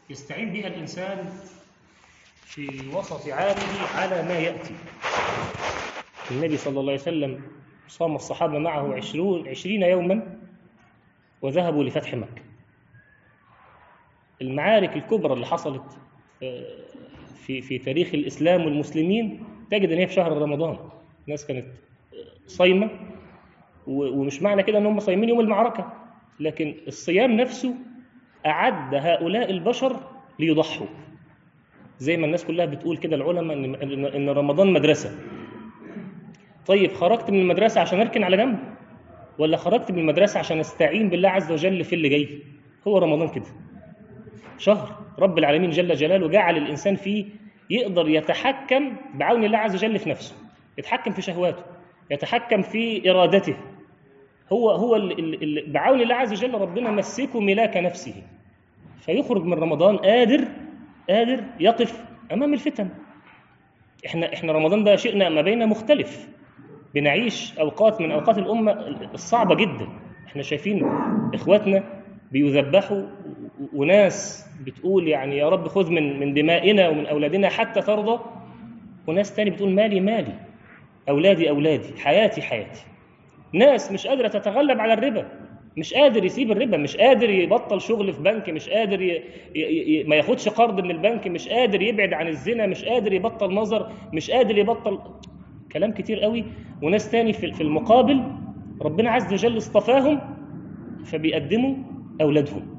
يستعين بها الإنسان في وسط عامه على ما يأتي النبي صلى الله عليه وسلم صام الصحابة معه عشرون عشرين يوما وذهبوا لفتح مكة المعارك الكبرى اللي حصلت في في تاريخ الإسلام والمسلمين تجد أن هي في شهر رمضان الناس كانت صايمة ومش معنى كده أن هم صايمين يوم المعركة لكن الصيام نفسه أعد هؤلاء البشر ليضحوا زي ما الناس كلها بتقول كده العلماء إن إن رمضان مدرسة طيب خرجت من المدرسة عشان أركن على جنب ولا خرجت من المدرسة عشان أستعين بالله عز وجل في اللي جاي هو رمضان كده شهر رب العالمين جل جلاله جعل الإنسان فيه يقدر يتحكم بعون الله عز وجل في نفسه يتحكم في شهواته يتحكم في إرادته هو هو اللي بعون الله عز وجل ربنا مسكه ملاك نفسه فيخرج من رمضان قادر قادر يقف امام الفتن احنا احنا رمضان ده شئنا ما بين مختلف بنعيش اوقات من اوقات الامه الصعبه جدا احنا شايفين اخواتنا بيذبحوا وناس بتقول يعني يا رب خذ من من دمائنا ومن اولادنا حتى ترضى وناس تاني بتقول مالي مالي اولادي اولادي حياتي حياتي ناس مش قادره تتغلب على الربا مش قادر يسيب الربا مش قادر يبطل شغل في بنك مش قادر ي... ي... ي... ما ياخدش قرض من البنك مش قادر يبعد عن الزنا مش قادر يبطل نظر مش قادر يبطل كلام كتير قوي وناس تاني في في المقابل ربنا عز وجل اصطفاهم فبيقدموا اولادهم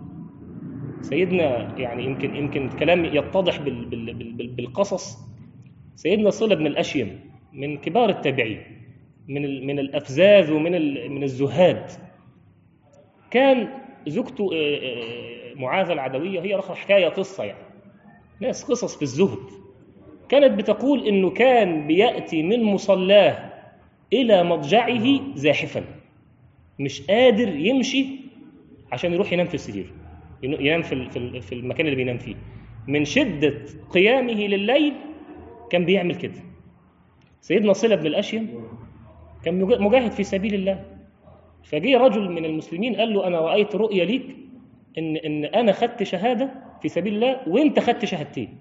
سيدنا يعني يمكن يمكن الكلام يتضح بال... بال... بال... بالقصص سيدنا صلة بن الاشيم من كبار التابعين من من الافزاز ومن من الزهاد كان زوجته معاذة العدوية هي رخص حكاية قصة يعني ناس قصص في الزهد كانت بتقول إنه كان بيأتي من مصلاه إلى مضجعه زاحفا مش قادر يمشي عشان يروح ينام في السرير ينام في في المكان اللي بينام فيه من شدة قيامه لليل كان بيعمل كده سيدنا صلة بن الأشيم كان مجاهد في سبيل الله فجي رجل من المسلمين قال له انا رايت رؤيا ليك ان ان انا خدت شهاده في سبيل الله وانت خدت شهادتين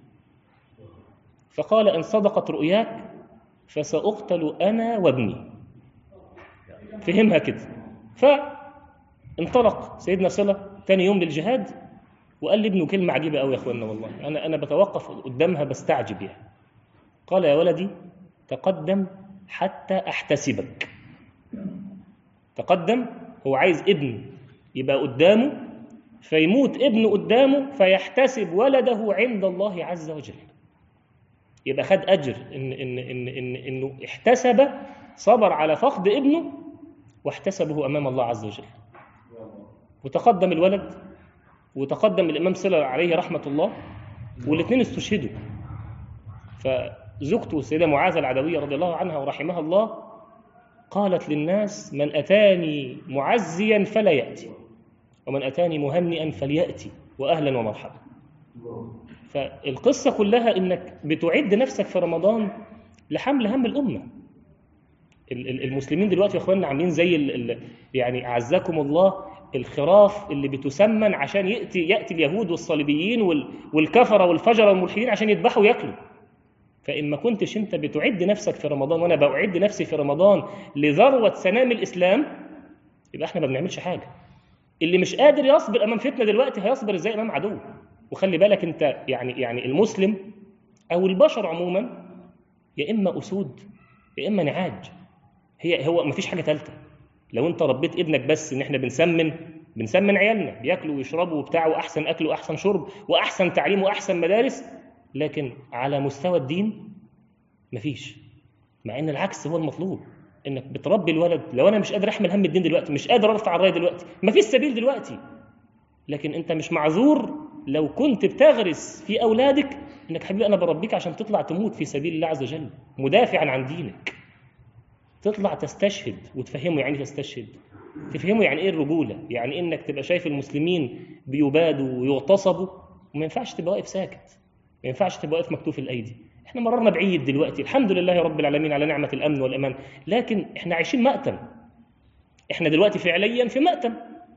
فقال ان صدقت رؤياك فساقتل انا وابني فهمها كده فانطلق سيدنا صله ثاني يوم للجهاد وقال لابنه كلمه عجيبه قوي يا اخوانا والله انا انا بتوقف قدامها بستعجب يعني قال يا ولدي تقدم حتى احتسبك تقدم هو عايز ابن يبقى قدامه فيموت ابنه قدامه فيحتسب ولده عند الله عز وجل يبقى خد اجر ان ان ان, إن انه احتسب صبر على فقد ابنه واحتسبه امام الله عز وجل وتقدم الولد وتقدم الامام صلى عليه رحمه الله والاثنين استشهدوا فزوجته السيده معاذه العدويه رضي الله عنها ورحمها الله قالت للناس من أتاني معزيا فلا يأتي ومن أتاني مهنئا فليأتي وأهلا ومرحبا فالقصة كلها إنك بتعد نفسك في رمضان لحمل هم الأمة المسلمين دلوقتي يا اخواننا عاملين زي ال ال يعني اعزكم الله الخراف اللي بتسمن عشان ياتي ياتي اليهود والصليبيين والكفره والفجره والملحدين عشان يذبحوا وياكلوا فإن ما كنتش أنت بتعد نفسك في رمضان وأنا بعد نفسي في رمضان لذروة سنام الإسلام يبقى إحنا ما بنعملش حاجة اللي مش قادر يصبر أمام فتنة دلوقتي هيصبر إزاي أمام عدو وخلي بالك أنت يعني يعني المسلم أو البشر عموما يا إما أسود يا إما نعاج هي هو ما فيش حاجة ثالثة لو أنت ربيت ابنك بس إن إحنا بنسمن بنسمن عيالنا بياكلوا ويشربوا وبتاع وأحسن أكل وأحسن شرب وأحسن تعليم وأحسن مدارس لكن على مستوى الدين مفيش مع ان العكس هو المطلوب انك بتربي الولد لو انا مش قادر احمل هم الدين دلوقتي مش قادر ارفع الرايه دلوقتي مفيش سبيل دلوقتي لكن انت مش معذور لو كنت بتغرس في اولادك انك حبيبي انا بربيك عشان تطلع تموت في سبيل الله عز وجل مدافعا عن دينك تطلع تستشهد وتفهمه يعني تستشهد تفهمه يعني ايه الرجوله يعني انك تبقى شايف المسلمين بيبادوا ويغتصبوا وما ينفعش تبقى واقف ساكت ما ينفعش تبقى واقف مكتوف الايدي احنا مررنا بعيد دلوقتي الحمد لله رب العالمين على نعمه الامن والامان لكن احنا عايشين مأتم احنا دلوقتي فعليا في مأتم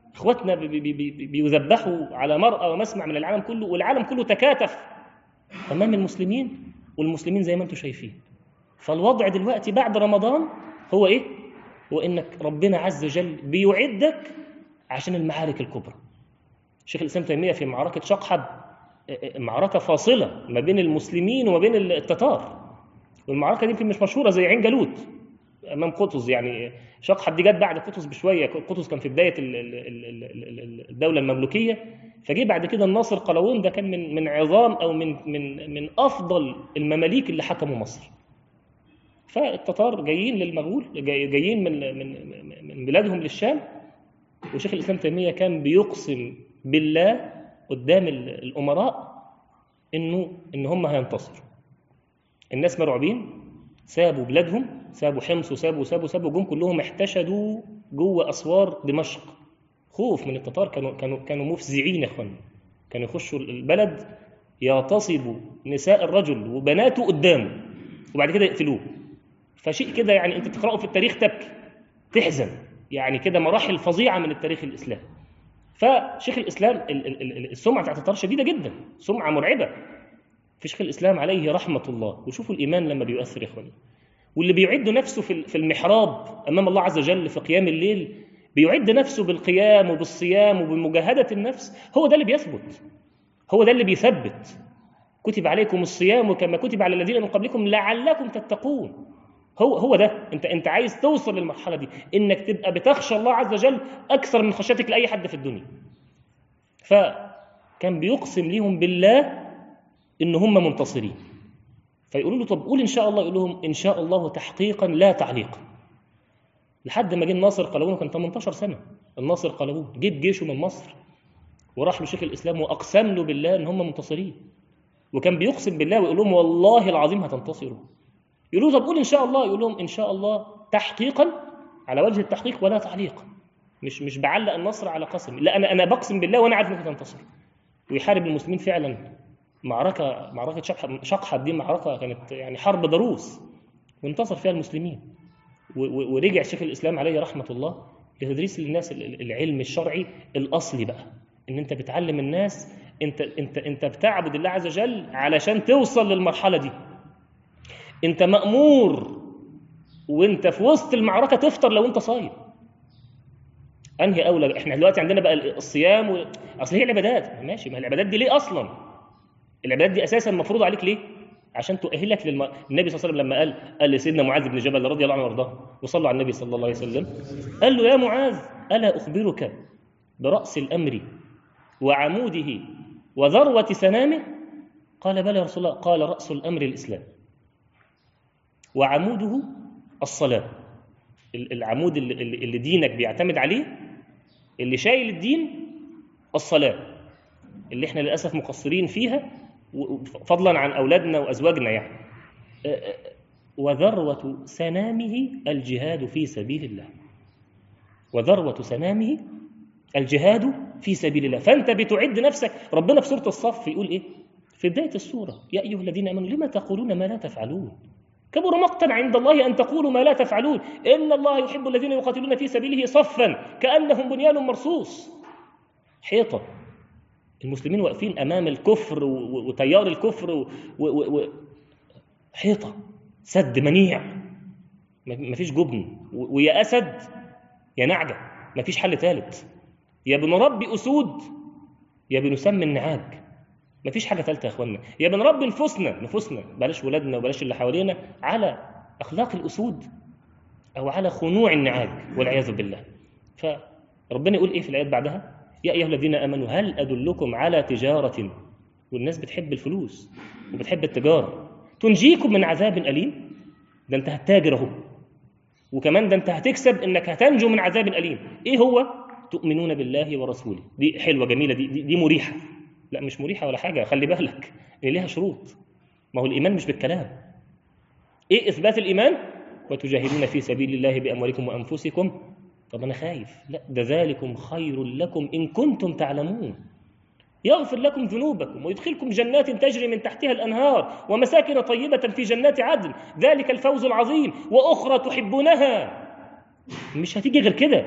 اخواتنا بي- بي- بي- بيذبحوا على مرأى ومسمع من العالم كله والعالم كله تكاتف امام المسلمين والمسلمين زي ما انتم شايفين فالوضع دلوقتي بعد رمضان هو ايه هو انك ربنا عز وجل بيعدك عشان المعارك الكبرى شيخ الاسلام تيميه في معركه شقحب معركه فاصله ما بين المسلمين وما بين التتار والمعركه دي يمكن مش مشهوره زي عين جالوت امام قطز يعني شقحب دي جت بعد قطز بشويه قطز كان في بدايه ال- ال- ال- ال- ال- الدوله المملوكيه فجه بعد كده الناصر قلاوون ده كان من من عظام او من من من افضل المماليك اللي حكموا مصر فالتتار جايين للمغول جاي- جايين من من من بلادهم للشام وشيخ الاسلام تيميه كان بيقسم بالله قدام ال- الامراء انه ان هم هينتصروا الناس مرعوبين سابوا بلادهم سابوا حمص وسابوا سابوا سابوا جم كلهم احتشدوا جوه اسوار دمشق خوف من التتار كانوا كانوا كانوا مفزعين يا اخوانا كانوا يخشوا البلد يغتصبوا نساء الرجل وبناته قدامه وبعد كده يقتلوه فشيء كده يعني انت تقراه في التاريخ تبكي تحزن يعني كده مراحل فظيعه من التاريخ الاسلامي فشيخ الاسلام ال- ال- ال- السمعه بتاعت التتار شديده جدا سمعه مرعبه في شيخ الاسلام عليه رحمه الله وشوفوا الايمان لما بيؤثر يا اخواني واللي بيعد نفسه في في المحراب امام الله عز وجل في قيام الليل بيعد نفسه بالقيام وبالصيام وبمجاهده النفس هو ده اللي بيثبت هو ده اللي بيثبت كتب عليكم الصيام كما كتب على الذين من قبلكم لعلكم تتقون هو هو ده انت انت عايز توصل للمرحله دي انك تبقى بتخشى الله عز وجل اكثر من خشيتك لاي حد في الدنيا فكان بيقسم ليهم بالله ان هم منتصرين فيقولوا له طب قول ان شاء الله يقول لهم ان شاء الله تحقيقا لا تعليقا لحد ما جه الناصر قلاوون كان 18 سنه الناصر قلاوون جيب جيشه من مصر وراح لشيخ الاسلام واقسم له بالله ان هم منتصرين وكان بيقسم بالله ويقول لهم والله العظيم هتنتصروا يقولوا له طب قول ان شاء الله يقول لهم ان شاء الله تحقيقا على وجه التحقيق ولا تعليقا مش مش بعلق النصر على قسم لا انا انا بقسم بالله وانا عارف انك هتنتصر ويحارب المسلمين فعلا معركه معركه شقحب شقحب دي معركه كانت يعني حرب ضروس وانتصر فيها المسلمين و- و- ورجع شيخ الاسلام عليه رحمه الله لتدريس للناس ال- ال- العلم الشرعي الاصلي بقى ان انت بتعلم الناس انت انت انت بتعبد الله عز وجل علشان توصل للمرحله دي انت مامور وانت في وسط المعركه تفطر لو انت صايم انهي اولى احنا دلوقتي عندنا بقى الصيام و... اصل هي العبادات ماشي ما العبادات دي ليه اصلا العبادات دي اساسا مفروض عليك ليه عشان تؤهلك للم... النبي صلى الله عليه وسلم لما قال قال لسيدنا معاذ بن جبل رضي الله عنه وارضاه وصلوا على النبي صلى الله عليه وسلم قال له يا معاذ الا اخبرك براس الامر وعموده وذروه سنامه قال بلى يا رسول الله قال راس الامر الاسلام وعموده الصلاه ال- العمود اللي, اللي اللي دينك بيعتمد عليه اللي شايل الدين الصلاه اللي احنا للاسف مقصرين فيها و- فضلا عن اولادنا وازواجنا يعني أ- أ- وذروه سنامه الجهاد في سبيل الله وذروه سنامه الجهاد في سبيل الله فانت بتعد نفسك ربنا في سوره الصف يقول ايه في بدايه السوره يا ايها الذين امنوا لما تقولون ما لا تفعلون كبر مقتا عند الله ان تقولوا ما لا تفعلون ان الله يحب الذين يقاتلون في سبيله صفا كانهم بنيان مرصوص حيطه المسلمين واقفين امام الكفر و- و- وتيار الكفر و... و... و... و... حيطه سد منيع ما فيش جبن و... ويا اسد يا نعجه ما فيش حل ثالث يا بنربي اسود يا بنسمي النعاج ما فيش حاجه ثالثه يا اخوانا يا بنربي نفوسنا نفوسنا بلاش ولادنا وبلاش اللي حوالينا على اخلاق الاسود او على خنوع النعاج والعياذ بالله فربنا يقول ايه في الايات بعدها يا ايها الذين امنوا هل ادلكم على تجاره والناس بتحب الفلوس وبتحب التجاره تنجيكم من عذاب اليم ده انت هتتاجر اهو وكمان ده انت هتكسب انك هتنجو من عذاب اليم ايه هو تؤمنون بالله ورسوله دي حلوه جميله دي دي, دي مريحه لا مش مريحه ولا حاجه خلي بالك ان ليها شروط ما هو الايمان مش بالكلام ايه اثبات الايمان وتجاهدون في سبيل الله باموالكم وانفسكم طب انا خايف لا ده ذلكم خير لكم ان كنتم تعلمون يغفر لكم ذنوبكم ويدخلكم جنات تجري من تحتها الانهار ومساكن طيبه في جنات عدن ذلك الفوز العظيم واخرى تحبونها مش هتيجي غير كده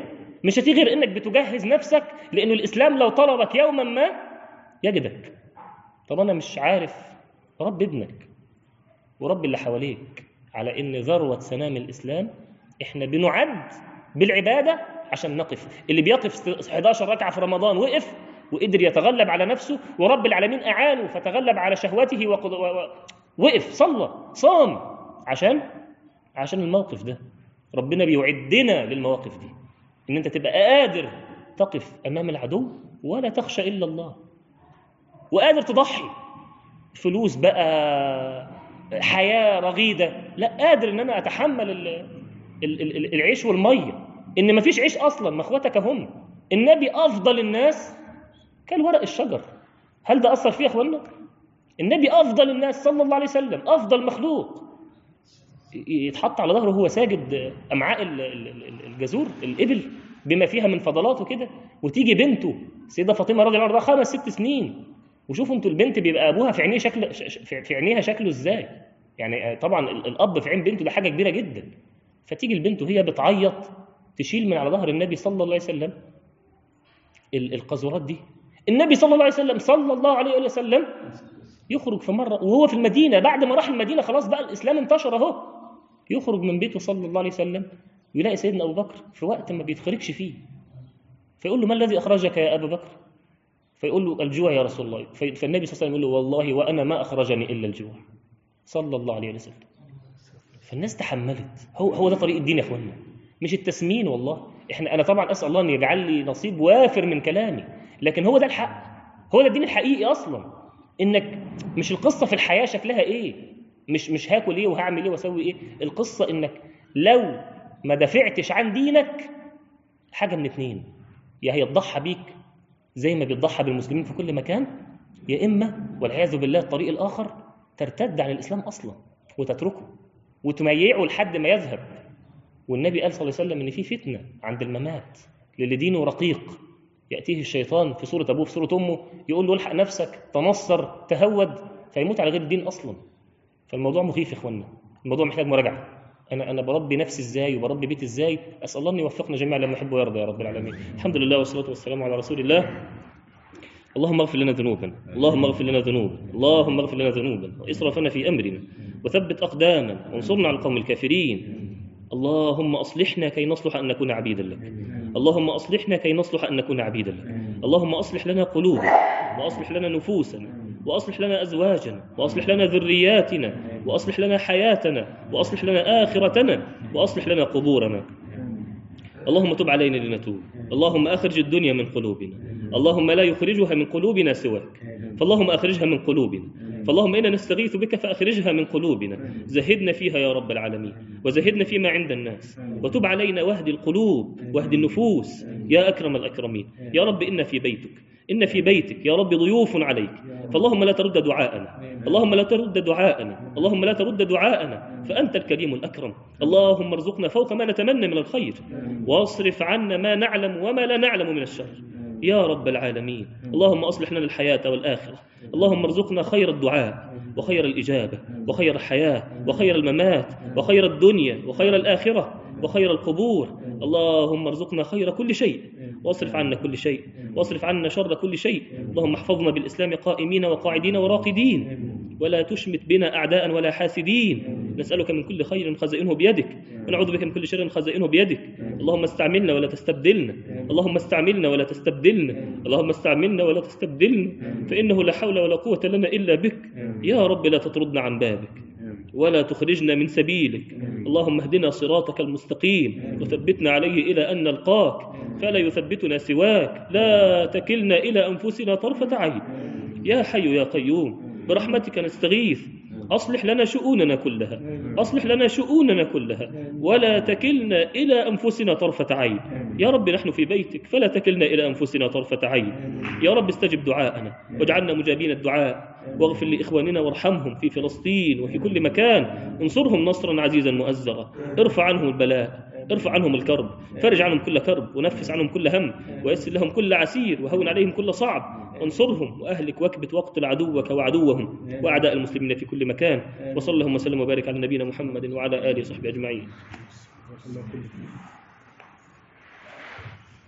مش هتيجي غير انك بتجهز نفسك لانه الاسلام لو طلبك يوما ما يجدك طب انا مش عارف رب ابنك ورب اللي حواليك على ان ذروه سنام الاسلام احنا بنعد بالعباده عشان نقف اللي بيقف 11 ركعه في رمضان وقف وقدر يتغلب على نفسه ورب العالمين اعانه فتغلب على شهوته وقض... و... و... وقف صلى صام عشان عشان الموقف ده ربنا بيعدنا للمواقف دي ان انت تبقى قادر تقف امام العدو ولا تخشى الا الله وقادر تضحي فلوس بقى حياه رغيده لا قادر ان انا اتحمل ال... ال... ال... العيش والميه ان مفيش عيش اصلا ما اخواتك هم النبي افضل الناس كان ورق الشجر هل ده اثر فيه يا اخوانا النبي افضل الناس صلى الله عليه وسلم افضل مخلوق يتحط على ظهره وهو ساجد امعاء الجزور الابل بما فيها من فضلات وكده وتيجي بنته سيده فاطمه رضي الله عنها خمس ست سنين وشوفوا انتوا البنت بيبقى ابوها في عينيه شكل في عينيها شكله ازاي يعني طبعا الاب في عين بنته ده حاجه كبيره جدا فتيجي البنت وهي بتعيط تشيل من على ظهر النبي صلى الله عليه وسلم القذورات دي النبي صلى الله عليه وسلم صلى الله عليه وسلم يخرج في مره وهو في المدينه بعد ما راح المدينه خلاص بقى الاسلام انتشر اهو يخرج من بيته صلى الله عليه وسلم يلاقي سيدنا ابو بكر في وقت ما بيتخرجش فيه فيقول له ما الذي اخرجك يا ابا بكر فيقول له الجوع يا رسول الله فالنبي صلى الله عليه وسلم يقول له والله وانا ما اخرجني الا الجوع صلى الله عليه وسلم فالناس تحملت هو هو ده طريق الدين يا اخوانا مش التسمين والله احنا انا طبعا اسال الله ان يجعل لي نصيب وافر من كلامي لكن هو ده الحق هو ده الدين الحقيقي اصلا انك مش القصه في الحياه شكلها ايه مش مش هاكل ايه وهعمل ايه واسوي ايه القصه انك لو ما دافعتش عن دينك حاجه من اتنين يا هيتضحى بيك زي ما بيتضحى بالمسلمين في كل مكان يا اما والعياذ بالله الطريق الاخر ترتد عن الاسلام اصلا وتتركه وتميعه لحد ما يذهب والنبي قال صلى الله عليه وسلم ان في فتنه عند الممات للي دينه رقيق ياتيه الشيطان في صوره ابوه في صوره امه يقول له الحق نفسك تنصر تهود فيموت على غير الدين اصلا فالموضوع مخيف يا اخوانا الموضوع محتاج مراجعه انا انا بربي نفسي ازاي وبربي بيتي ازاي اسال الله ان يوفقنا جميعا لما يحب ويرضى يا رب العالمين الحمد لله والصلاه والسلام على رسول الله اللهم اغفر لنا ذنوبنا اللهم اغفر لنا ذنوبنا اللهم اغفر لنا ذنوبنا واسرافنا في امرنا وثبت اقدامنا وانصرنا على القوم الكافرين اللهم اصلحنا كي نصلح ان نكون عبيدا لك اللهم اصلحنا كي نصلح ان نكون عبيدا لك اللهم اصلح لنا قلوبنا واصلح لنا نفوسنا واصلح لنا ازواجنا واصلح لنا ذرياتنا واصلح لنا حياتنا واصلح لنا اخرتنا واصلح لنا قبورنا اللهم تب علينا لنتوب اللهم اخرج الدنيا من قلوبنا اللهم لا يخرجها من قلوبنا سواك فاللهم اخرجها من قلوبنا فاللهم انا نستغيث بك فاخرجها من قلوبنا زهدنا فيها يا رب العالمين وزهدنا فيما عند الناس وتب علينا واهد القلوب واهد النفوس يا اكرم الاكرمين يا رب انا في بيتك إن في بيتك يا رب ضيوف عليك فاللهم لا ترد دعاءنا اللهم لا ترد دعاءنا اللهم لا ترد دعاءنا فأنت الكريم الأكرم اللهم ارزقنا فوق ما نتمنى من الخير واصرف عنا ما نعلم وما لا نعلم من الشر يا رب العالمين اللهم أصلح لنا الحياة والآخرة اللهم ارزقنا خير الدعاء وخير الإجابة وخير الحياة وخير الممات وخير الدنيا وخير الآخرة وخير القبور اللهم ارزقنا خير كل شيء واصرف عنا كل شيء واصرف عنا شر كل شيء اللهم احفظنا بالإسلام قائمين وقاعدين وراقدين ولا تشمت بنا أعداء ولا حاسدين نسألك من كل خير خزائنه بيدك ونعوذ بك من كل شر خزائنه بيدك اللهم استعملنا ولا تستبدلنا اللهم استعملنا ولا تستبدلنا اللهم استعملنا ولا تستبدلنا فإنه لا حول ولا قوة لنا إلا بك يا رب لا تطردنا عن بابك ولا تخرجنا من سبيلك اللهم اهدنا صراطك المستقيم وثبتنا عليه إلى أن نلقاك فلا يثبتنا سواك لا تكلنا إلى أنفسنا طرفة عين يا حي يا قيوم برحمتك نستغيث أصلح لنا شؤوننا كلها أصلح لنا شؤوننا كلها ولا تكلنا إلى أنفسنا طرفة عين يا رب نحن في بيتك فلا تكلنا إلى أنفسنا طرفة عين يا رب استجب دعاءنا واجعلنا مجابين الدعاء واغفر لإخواننا وارحمهم في فلسطين وفي كل مكان انصرهم نصرا عزيزا مؤزرا ارفع عنهم البلاء ارفع عنهم الكرب فرج عنهم كل كرب ونفس عنهم كل هم ويسر لهم كل عسير وهون عليهم كل صعب انصرهم واهلك واكبت واقتل عدوك وعدوهم واعداء المسلمين في كل مكان وصلى اللهم وسلم وبارك على نبينا محمد وعلى اله وصحبه اجمعين